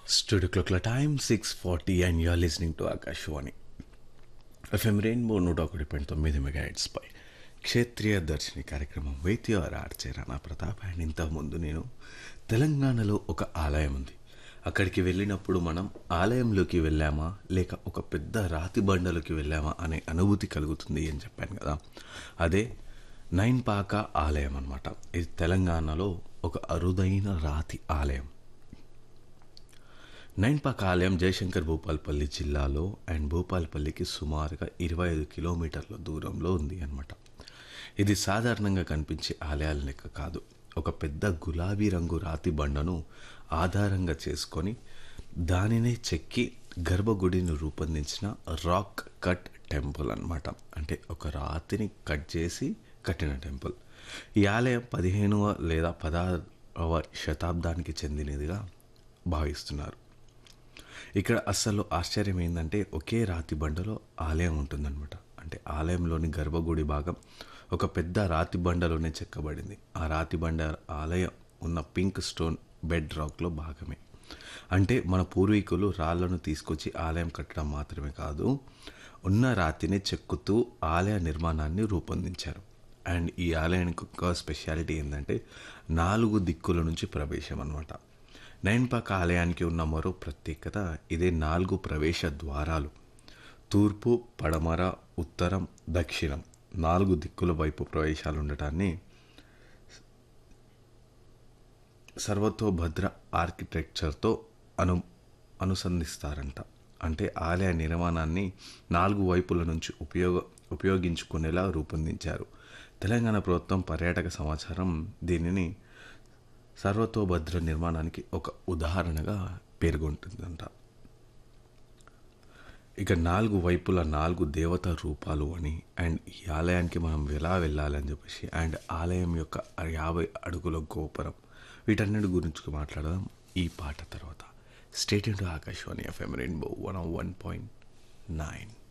Studio clock time 6:40 and you're listening to Akashwani. FM rainbow నూట ఒకటి point తొమ్మిది mega పై క్షేత్రీయ దర్శిని కార్యక్రమం వైద్య ఆర్చే రాణా ప్రతాప్ అండ్ ఇంతకుముందు నేను తెలంగాణలో ఒక ఆలయం ఉంది అక్కడికి వెళ్ళినప్పుడు మనం ఆలయంలోకి వెళ్ళామా లేక ఒక పెద్ద రాతి బండలోకి వెళ్ళామా అనే అనుభూతి కలుగుతుంది అని చెప్పాను కదా అదే నైన్ పాక ఆలయం అన్నమాట ఇది తెలంగాణలో ఒక అరుదైన రాతి ఆలయం నైన్పాక ఆలయం జయశంకర్ భూపాల్పల్లి జిల్లాలో అండ్ భూపాల్పల్లికి సుమారుగా ఇరవై ఐదు కిలోమీటర్ల దూరంలో ఉంది అనమాట ఇది సాధారణంగా కనిపించే ఆలయాల లెక్క కాదు ఒక పెద్ద గులాబీ రంగు రాతి బండను ఆధారంగా చేసుకొని దానినే చెక్కి గర్భగుడిని రూపొందించిన రాక్ కట్ టెంపుల్ అన్నమాట అంటే ఒక రాతిని కట్ చేసి కట్టిన టెంపుల్ ఈ ఆలయం పదిహేనవ లేదా పదహారవ శతాబ్దానికి చెందినదిగా భావిస్తున్నారు ఇక్కడ అస్సలు ఆశ్చర్యం ఏంటంటే ఒకే రాతి బండలో ఆలయం ఉంటుందన్నమాట అంటే ఆలయంలోని గర్భగుడి భాగం ఒక పెద్ద రాతి బండలోనే చెక్కబడింది ఆ రాతి బండ ఆలయం ఉన్న పింక్ స్టోన్ బెడ్ రాక్లో భాగమే అంటే మన పూర్వీకులు రాళ్లను తీసుకొచ్చి ఆలయం కట్టడం మాత్రమే కాదు ఉన్న రాతిని చెక్కుతూ ఆలయ నిర్మాణాన్ని రూపొందించారు అండ్ ఈ ఆలయానికి ఒక స్పెషాలిటీ ఏంటంటే నాలుగు దిక్కుల నుంచి ప్రవేశం అనమాట నైన్పాక ఆలయానికి ఉన్న మరో ప్రత్యేకత ఇదే నాలుగు ప్రవేశ ద్వారాలు తూర్పు పడమర ఉత్తరం దక్షిణం నాలుగు దిక్కుల వైపు ప్రవేశాలు ఉండటాన్ని సర్వతోభద్ర ఆర్కిటెక్చర్తో అను అనుసంధిస్తారంట అంటే ఆలయ నిర్మాణాన్ని నాలుగు వైపుల నుంచి ఉపయోగ ఉపయోగించుకునేలా రూపొందించారు తెలంగాణ ప్రభుత్వం పర్యాటక సమాచారం దీనిని సర్వతోభద్ర నిర్మాణానికి ఒక ఉదాహరణగా పేర్కొంటుందంట ఇక నాలుగు వైపుల నాలుగు దేవత రూపాలు అని అండ్ ఈ ఆలయానికి మనం ఎలా వెళ్ళాలని చెప్పేసి అండ్ ఆలయం యొక్క యాభై అడుగుల గోపురం వీటన్నిటి గురించి మాట్లాడదాం ఈ పాట తర్వాత stay tuned to Akashvani FM rainbow one one point nine